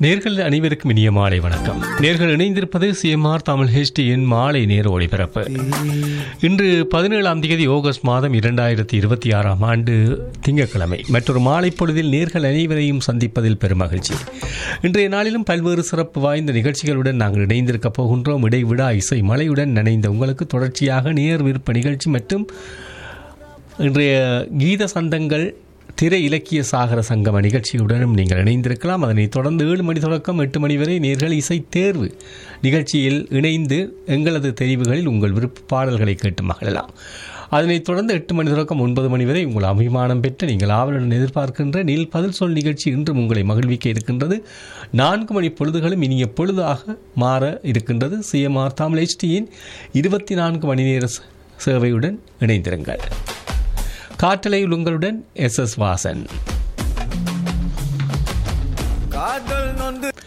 நேர்கள் அனைவருக்கும் இனிய மாலை வணக்கம் நேர்கள் இணைந்திருப்பது சிஎம்ஆர் தமிழ் ஹெச்டியின் மாலை நேர ஒளிபரப்பு இன்று பதினேழாம் தேதி ஆகஸ்ட் மாதம் இரண்டாயிரத்தி இருபத்தி ஆறாம் ஆண்டு திங்கட்கிழமை மற்றொரு மாலை பொழுதில் நேர்கள் அனைவரையும் சந்திப்பதில் பெருமகிழ்ச்சி இன்றைய நாளிலும் பல்வேறு சிறப்பு வாய்ந்த நிகழ்ச்சிகளுடன் நாங்கள் இணைந்திருக்கப் போகின்றோம் இடைவிடா இசை மலையுடன் நினைந்த உங்களுக்கு தொடர்ச்சியாக நேர் விருப்ப நிகழ்ச்சி மற்றும் இன்றைய கீத சந்தங்கள் திரை இலக்கிய சாகர சங்கம நிகழ்ச்சியுடனும் நீங்கள் இணைந்திருக்கலாம் அதனைத் தொடர்ந்து ஏழு மணி தொடக்கம் எட்டு மணி வரை நேர்கள் இசை தேர்வு நிகழ்ச்சியில் இணைந்து எங்களது தெரிவுகளில் உங்கள் விருப்ப பாடல்களை கேட்டு மகிழலாம் அதனைத் தொடர்ந்து எட்டு மணி தொடக்கம் ஒன்பது மணி வரை உங்கள் அபிமானம் பெற்று நீங்கள் ஆவலுடன் எதிர்பார்க்கின்ற நீல் பதில் சொல் நிகழ்ச்சி இன்றும் உங்களை மகிழ்விக்க இருக்கின்றது நான்கு மணி பொழுதுகளும் இனிய பொழுதாக மாற இருக்கின்றது சிஎம்ஆர் தமிழ் ஹெச்டியின் இருபத்தி நான்கு மணி நேர சேவையுடன் இணைந்திருங்கள் காற்றலையில் உங்களுடன் எஸ் எஸ் வாசன் காதல் நொந்து